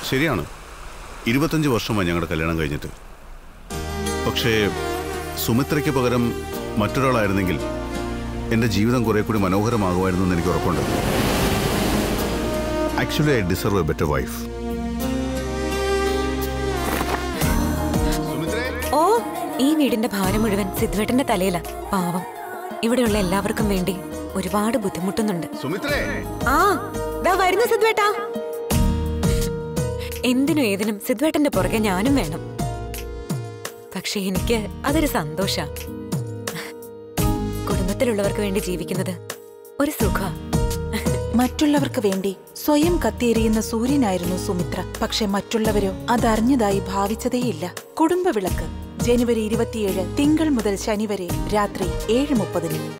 ശരിയാണ് ഇരുപത്തഞ്ച് വർഷമായി ഞങ്ങളുടെ കല്യാണം കഴിഞ്ഞിട്ട് പക്ഷേ സുമിത്രയ്ക്ക് പകരം മറ്റൊരാളായിരുന്നെങ്കിൽ എൻ്റെ ജീവിതം കുറെ കൂടി മനോഹരമാകുമായിരുന്നു എന്ന് എനിക്ക് ഉറപ്പുണ്ട് actually I deserve a better wife ഓ ഈ വീടിന്റെ ഭാരം മുഴുവൻ സിദ്ധുവേട്ടന്റെ തലയില പാവം ഇവിടെയുള്ള എല്ലാവർക്കും വേണ്ടി ഒരുപാട് ബുദ്ധിമുട്ടുന്നുണ്ട് സുമിത്രേ ആ ദാ വരുന്നു സിദ്ധുവേട്ടാ എന്തിനും ഏതിനും സിദ്ധുവേട്ടന്റെ പുറകെ ഞാനും വേണം പക്ഷെ എനിക്ക് അതൊരു സന്തോഷ കുടുംബത്തിലുള്ളവർക്ക് വേണ്ടി ജീവിക്കുന്നത് ഒരു സുഖ മറ്റുള്ളവർക്ക് വേണ്ടി സ്വയം കത്തിയെരിയുന്ന സൂര്യനായിരുന്നു സുമിത്ര പക്ഷെ മറ്റുള്ളവരോ അതറിഞ്ഞതായി ഭാവിച്ചതേയില്ല കുടുംബവിളക്ക് ജനുവരി ഇരുപത്തിയേഴ് തിങ്കൾ മുതൽ ശനി വരെ രാത്രി ഏഴ് മുപ്പതിന്